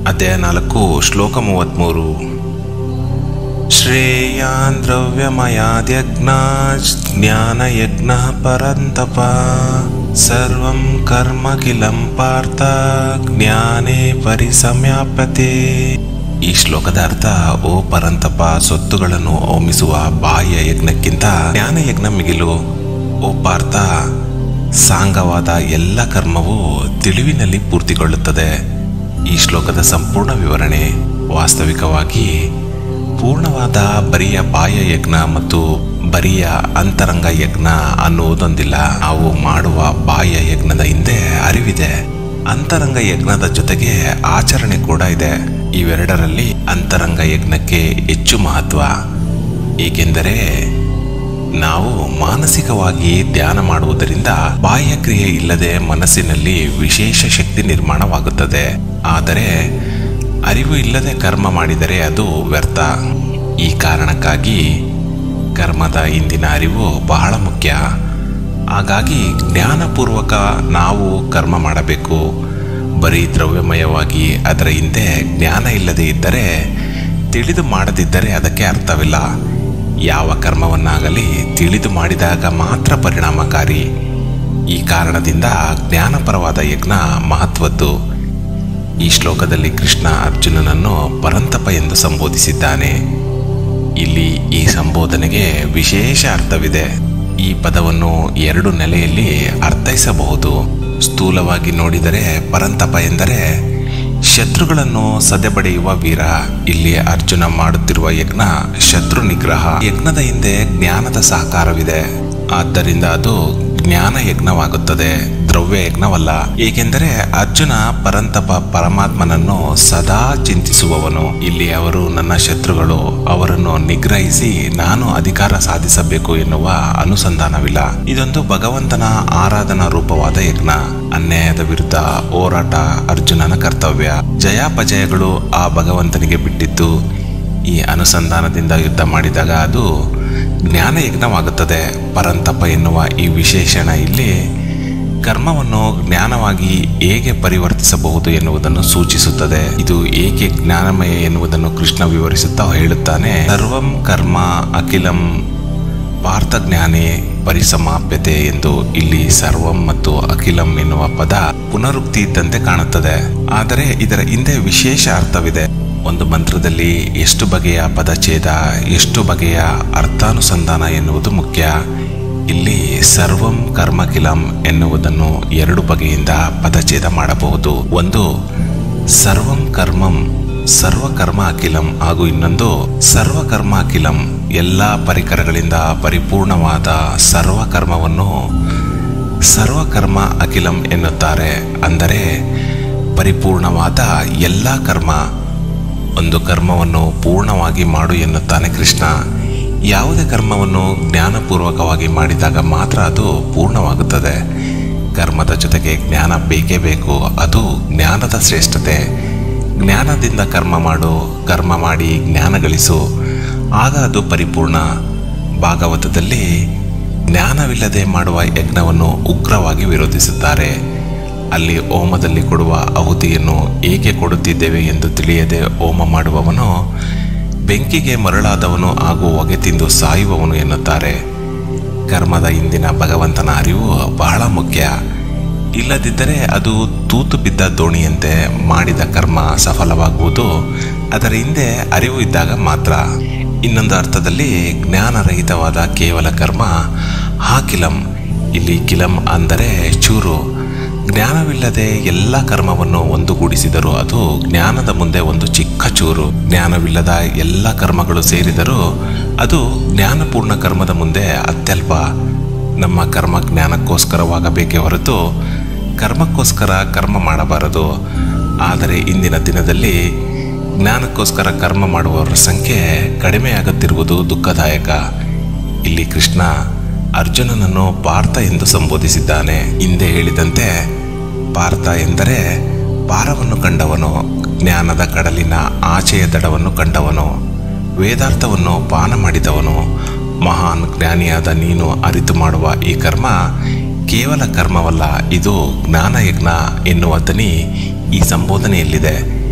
ಅಧ್ಯಾಯ ನಾಲ್ಕು ಶ್ಲೋಕ ಮೂವತ್ತ್ಮೂರು ಶ್ರೇಯಾನ್ ದ್ರವ್ಯಮಯಾದ್ಯಜ್ಞ ಜ್ಞಾನಯಜ್ಞ ಪರಂತಪ ಸರ್ವಂ ಕರ್ಮ ಕಿಲಂ ಪಾರ್ಥ ಜ್ಞಾನೇ ಪರಿಸಮ್ಯಾಪ್ಯತೆ ಈ ಶ್ಲೋಕದ ಅರ್ಥ ಓ ಪರಂತಪ ಸೊತ್ತುಗಳನ್ನು ಹೋಮಿಸುವ ಬಾಹ್ಯ ಯಜ್ಞಕ್ಕಿಂತ ಜ್ಞಾನ ಯಜ್ಞ ಮಿಗಿಲು ಓ ಪಾರ್ಥ ಸಾಂಗವಾದ ಎಲ್ಲ ಕರ್ಮವು ತಿಳಿವಿನಲ್ಲಿ ಪೂರ್ತಿಗೊಳ್ಳುತ್ತದೆ ಈ ಶ್ಲೋಕದ ಸಂಪೂರ್ಣ ವಿವರಣೆ ವಾಸ್ತವಿಕವಾಗಿ ಪೂರ್ಣವಾದ ಬರಿಯ ಬಾಹ್ಯ ಯಜ್ಞ ಮತ್ತು ಬರಿಯ ಅಂತರಂಗ ಯಜ್ಞ ಅನ್ನುವುದೊಂದಿಲ್ಲ ನಾವು ಮಾಡುವ ಬಾಹ್ಯ ಯಜ್ಞದ ಹಿಂದೆ ಅರಿವಿದೆ ಅಂತರಂಗ ಯಜ್ಞದ ಜೊತೆಗೆ ಆಚರಣೆ ಕೂಡ ಇದೆ ಇವೆರಡರಲ್ಲಿ ಅಂತರಂಗ ಯಜ್ಞಕ್ಕೆ ಹೆಚ್ಚು ಮಹತ್ವ ಏಕೆಂದರೆ ನಾವು ಮಾನಸಿಕವಾಗಿ ಧ್ಯಾನ ಮಾಡುವುದರಿಂದ ಬಾಹ್ಯ ಕ್ರಿಯೆ ಇಲ್ಲದೆ ಮನಸ್ಸಿನಲ್ಲಿ ವಿಶೇಷ ಶಕ್ತಿ ನಿರ್ಮಾಣವಾಗುತ್ತದೆ ಆದರೆ ಅರಿವು ಇಲ್ಲದೆ ಕರ್ಮ ಮಾಡಿದರೆ ಅದು ವ್ಯರ್ಥ ಈ ಕಾರಣಕ್ಕಾಗಿ ಕರ್ಮದ ಹಿಂದಿನ ಅರಿವು ಬಹಳ ಮುಖ್ಯ ಹಾಗಾಗಿ ಜ್ಞಾನಪೂರ್ವಕ ನಾವು ಕರ್ಮ ಮಾಡಬೇಕು ಬರೀ ದ್ರವ್ಯಮಯವಾಗಿ ಅದರ ಹಿಂದೆ ಜ್ಞಾನ ಇಲ್ಲದೆ ಇದ್ದರೆ ತಿಳಿದು ಮಾಡದಿದ್ದರೆ ಅದಕ್ಕೆ ಅರ್ಥವಿಲ್ಲ ಯಾವ ಕರ್ಮವನ್ನಾಗಲಿ ತಿಳಿದು ಮಾಡಿದಾಗ ಮಾತ್ರ ಪರಿಣಾಮಕಾರಿ ಈ ಕಾರಣದಿಂದ ಜ್ಞಾನಪರವಾದ ಯಜ್ಞ ಮಹತ್ವದ್ದು ಈ ಶ್ಲೋಕದಲ್ಲಿ ಕೃಷ್ಣ ಅರ್ಜುನನನ್ನು ಪರಂತಪ ಎಂದು ಸಂಬೋಧಿಸಿದ್ದಾನೆ ಇಲ್ಲಿ ಈ ಸಂಬೋಧನೆಗೆ ವಿಶೇಷ ಅರ್ಥವಿದೆ ಈ ಪದವನ್ನು ಎರಡು ನೆಲೆಯಲ್ಲಿ ಅರ್ಥೈಸಬಹುದು ಸ್ಥೂಲವಾಗಿ ನೋಡಿದರೆ ಪರಂತಪ ಎಂದರೆ ಶತ್ರುಗಳನ್ನು ಸದೆಬಡೆಯುವ ವೀರ ಇಲ್ಲಿ ಅರ್ಜುನ ಮಾಡುತ್ತಿರುವ ಯಜ್ಞ ಶತ್ರು ನಿಗ್ರಹ ಯಜ್ಞದ ಹಿಂದೆ ಜ್ಞಾನದ ಸಹಕಾರವಿದೆ ಆದ್ದರಿಂದ ಅದು ಜ್ಞಾನ ಯಜ್ಞವಾಗುತ್ತದೆ ದ್ರವ್ಯ ಯಜ್ಞವಲ್ಲ ಏಕೆಂದರೆ ಅರ್ಜುನ ಪರಂತಪ ಪರಮಾತ್ಮನನ್ನು ಸದಾ ಚಿಂತಿಸುವವನು ಇಲ್ಲಿ ಅವರು ನನ್ನ ಶತ್ರುಗಳು ಅವರನ್ನು ನಿಗ್ರಹಿಸಿ ನಾನು ಅಧಿಕಾರ ಸಾಧಿಸಬೇಕು ಎನ್ನುವ ಅನುಸಂಧಾನವಿಲ್ಲ ಇದೊಂದು ಭಗವಂತನ ಆರಾಧನಾ ರೂಪವಾದ ಯಜ್ಞ ಅನ್ಯಾಯದ ವಿರುದ್ಧ ಹೋರಾಟ ಅರ್ಜುನನ ಕರ್ತವ್ಯ ಜಯಾಪಜಯಗಳು ಆ ಭಗವಂತನಿಗೆ ಬಿಟ್ಟಿದ್ದು ಈ ಅನುಸಂಧಾನದಿಂದ ಯುದ್ಧ ಮಾಡಿದಾಗ ಅದು ಜ್ಞಾನ ಯಜ್ಞವಾಗುತ್ತದೆ ಪರಂತಪ ಎನ್ನುವ ಈ ವಿಶೇಷಣ ಇಲ್ಲಿ ಕರ್ಮವನ್ನು ಜ್ಞಾನವಾಗಿ ಹೇಗೆ ಪರಿವರ್ತಿಸಬಹುದು ಎನ್ನುವುದನ್ನು ಸೂಚಿಸುತ್ತದೆ ಇದು ಏಕೆ ಜ್ಞಾನಮಯ ಎನ್ನುವುದನ್ನು ಕೃಷ್ಣ ವಿವರಿಸುತ್ತಾ ಹೇಳುತ್ತಾನೆ ಸರ್ವಂ ಕರ್ಮ ಅಖಿಲಂ ಪಾರ್ಥ ಜ್ಞಾನೇ ಪರಿಸಮಾಪ್ಯತೆ ಎಂದು ಇಲ್ಲಿ ಸರ್ವಂ ಮತ್ತು ಅಖಿಲಂ ಎನ್ನುವ ಪದ ಪುನರುಕ್ತಿ ಇದ್ದಂತೆ ಕಾಣುತ್ತದೆ ಆದರೆ ಇದರ ಹಿಂದೆ ವಿಶೇಷ ಅರ್ಥವಿದೆ ಒಂದು ಮಂತ್ರದಲ್ಲಿ ಎಷ್ಟು ಬಗೆಯ ಪದಛೇದ ಎಷ್ಟು ಬಗೆಯ ಅರ್ಥಾನುಸಂಧಾನ ಎನ್ನುವುದು ಮುಖ್ಯ ಇಲ್ಲಿ ಸರ್ವಂ ಕರ್ಮಕಿಲಂ ಎನ್ನುವುದನ್ನು ಎರಡು ಬಗೆಯಿಂದ ಪದಛೇದ ಮಾಡಬಹುದು ಒಂದು ಸರ್ವಂ ಕರ್ಮಂ ಸರ್ವಕರ್ಮ ಅಖಿಲಂ ಹಾಗೂ ಇನ್ನೊಂದು ಸರ್ವಕರ್ಮ ಅಖಿಲಂ ಎಲ್ಲ ಪರಿಕರಗಳಿಂದ ಪರಿಪೂರ್ಣವಾದ ಸರ್ವಕರ್ಮವನ್ನು ಸರ್ವಕರ್ಮ ಅಖಿಲಂ ಎನ್ನುತ್ತಾರೆ ಅಂದರೆ ಪರಿಪೂರ್ಣವಾದ ಎಲ್ಲ ಕರ್ಮ ಒಂದು ಕರ್ಮವನ್ನು ಪೂರ್ಣವಾಗಿ ಮಾಡು ಎನ್ನುತ್ತಾನೆ ಕೃಷ್ಣ ಯಾವುದೇ ಕರ್ಮವನ್ನು ಜ್ಞಾನಪೂರ್ವಕವಾಗಿ ಮಾಡಿದಾಗ ಮಾತ್ರ ಅದು ಪೂರ್ಣವಾಗುತ್ತದೆ ಕರ್ಮದ ಜೊತೆಗೆ ಜ್ಞಾನ ಬೇಕೇ ಬೇಕು ಅದು ಜ್ಞಾನದ ಶ್ರೇಷ್ಠತೆ ಜ್ಞಾನದಿಂದ ಕರ್ಮ ಮಾಡು ಕರ್ಮ ಮಾಡಿ ಜ್ಞಾನ ಗಳಿಸು ಆಗ ಅದು ಪರಿಪೂರ್ಣ ಭಾಗವತದಲ್ಲಿ ಜ್ಞಾನವಿಲ್ಲದೆ ಮಾಡುವ ಯಜ್ಞವನ್ನು ಉಗ್ರವಾಗಿ ವಿರೋಧಿಸುತ್ತಾರೆ ಅಲ್ಲಿ ಹೋಮದಲ್ಲಿ ಕೊಡುವ ಆಹುತಿಯನ್ನು ಏಕೆ ಕೊಡುತ್ತಿದ್ದೇವೆ ಎಂದು ತಿಳಿಯದೆ ಹೋಮ ಮಾಡುವವನು ಬೆಂಕಿಗೆ ಮರಳಾದವನು ಹಾಗೂ ಹೊಗೆ ತಿಂದು ಸಾಯುವವನು ಎನ್ನುತ್ತಾರೆ ಕರ್ಮದ ಹಿಂದಿನ ಭಗವಂತನ ಅರಿವು ಬಹಳ ಮುಖ್ಯ ಇಲ್ಲದಿದ್ದರೆ ಅದು ತೂತು ಬಿದ್ದ ದೋಣಿಯಂತೆ ಮಾಡಿದ ಕರ್ಮ ಸಫಲವಾಗುವುದು ಅದರ ಹಿಂದೆ ಅರಿವು ಇದ್ದಾಗ ಮಾತ್ರ ಇನ್ನೊಂದು ಅರ್ಥದಲ್ಲಿ ಜ್ಞಾನರಹಿತವಾದ ಕೇವಲ ಕರ್ಮ ಹಾಕಿಲಂ ಇಲ್ಲಿ ಕಿಲಂ ಅಂದರೆ ಚೂರು ಜ್ಞಾನವಿಲ್ಲದೆ ಎಲ್ಲ ಕರ್ಮವನ್ನು ಒಂದುಗೂಡಿಸಿದರೂ ಅದು ಜ್ಞಾನದ ಮುಂದೆ ಒಂದು ಚಿಕ್ಕ ಚೂರು ಜ್ಞಾನವಿಲ್ಲದ ಎಲ್ಲ ಕರ್ಮಗಳು ಸೇರಿದರೂ ಅದು ಜ್ಞಾನಪೂರ್ಣ ಕರ್ಮದ ಮುಂದೆ ಅತ್ಯಲ್ಪ ನಮ್ಮ ಕರ್ಮ ಜ್ಞಾನಕ್ಕೋಸ್ಕರವಾಗಬೇಕೇ ಹೊರತು ಕರ್ಮಕ್ಕೋಸ್ಕರ ಕರ್ಮ ಮಾಡಬಾರದು ಆದರೆ ಇಂದಿನ ದಿನದಲ್ಲಿ ಜ್ಞಾನಕ್ಕೋಸ್ಕರ ಕರ್ಮ ಮಾಡುವವರ ಸಂಖ್ಯೆ ಕಡಿಮೆಯಾಗುತ್ತಿರುವುದು ದುಃಖದಾಯಕ ಇಲ್ಲಿ ಕೃಷ್ಣ ಅರ್ಜುನನನ್ನು ಪಾರ್ಥ ಎಂದು ಸಂಬೋಧಿಸಿದ್ದಾನೆ ಹಿಂದೆ ಹೇಳಿದಂತೆ ಪಾರ್ಥ ಎಂದರೆ ಪಾರವನ್ನು ಕಂಡವನು ಜ್ಞಾನದ ಕಡಲಿನ ಆಚೆಯ ದಡವನ್ನು ಕಂಡವನು ವೇದಾರ್ಥವನ್ನು ಪಾನ ಮಾಡಿದವನು ಮಹಾನ್ ಜ್ಞಾನಿಯಾದ ನೀನು ಅರಿತು ಮಾಡುವ ಈ ಕರ್ಮ ಕೇವಲ ಕರ್ಮವಲ್ಲ ಇದು ಜ್ಞಾನಯಜ್ಞ ಎನ್ನುವ ದನಿ ಈ ಸಂಬೋಧನೆಯಲ್ಲಿದೆ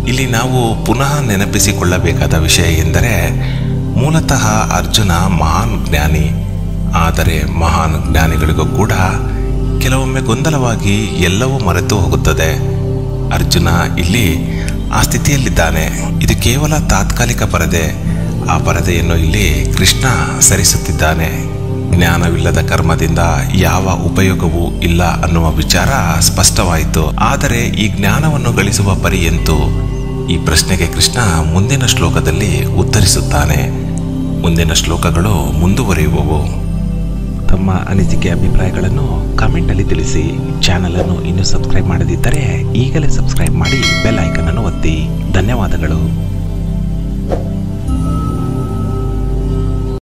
ಇಲ್ಲಿ ನಾವು ಪುನಃ ನೆನಪಿಸಿಕೊಳ್ಳಬೇಕಾದ ವಿಷಯ ಎಂದರೆ ಮೂಲತಃ ಅರ್ಜುನ ಮಹಾನ್ ಜ್ಞಾನಿ ಆದರೆ ಮಹಾನ್ ಜ್ಞಾನಿಗಳಿಗೂ ಕೂಡ ಕೆಲವೊಮ್ಮೆ ಗೊಂದಲವಾಗಿ ಎಲ್ಲವೂ ಮರೆತು ಹೋಗುತ್ತದೆ ಅರ್ಜುನ ಇಲ್ಲಿ ಆ ಸ್ಥಿತಿಯಲ್ಲಿದ್ದಾನೆ ಇದು ಕೇವಲ ತಾತ್ಕಾಲಿಕ ಪರದೆ ಆ ಪರದೆಯನ್ನು ಇಲ್ಲಿ ಕೃಷ್ಣ ಸರಿಸುತ್ತಿದ್ದಾನೆ ಜ್ಞಾನವಿಲ್ಲದ ಕರ್ಮದಿಂದ ಯಾವ ಉಪಯೋಗವೂ ಇಲ್ಲ ಅನ್ನುವ ವಿಚಾರ ಸ್ಪಷ್ಟವಾಯಿತು ಆದರೆ ಈ ಜ್ಞಾನವನ್ನು ಗಳಿಸುವ ಪರಿ ಎಂತು ಈ ಪ್ರಶ್ನೆಗೆ ಕೃಷ್ಣ ಮುಂದಿನ ಶ್ಲೋಕದಲ್ಲಿ ಉತ್ತರಿಸುತ್ತಾನೆ ಮುಂದಿನ ಶ್ಲೋಕಗಳು ಮುಂದುವರಿಯುವವು ತಮ್ಮ ಅನಿಸಿಕೆ ಅಭಿಪ್ರಾಯಗಳನ್ನು ಕಾಮೆಂಟ್ನಲ್ಲಿ ತಿಳಿಸಿ ಚಾನಲ್ ಅನ್ನು ಇನ್ನೂ ಸಬ್ಸ್ಕ್ರೈಬ್ ಮಾಡದಿದ್ದರೆ ಈಗಲೇ ಸಬ್ಸ್ಕ್ರೈಬ್ ಮಾಡಿ ಬೆಲ್ ಐಕನ್ ಅನ್ನು ಒತ್ತಿ ಧನ್ಯವಾದಗಳು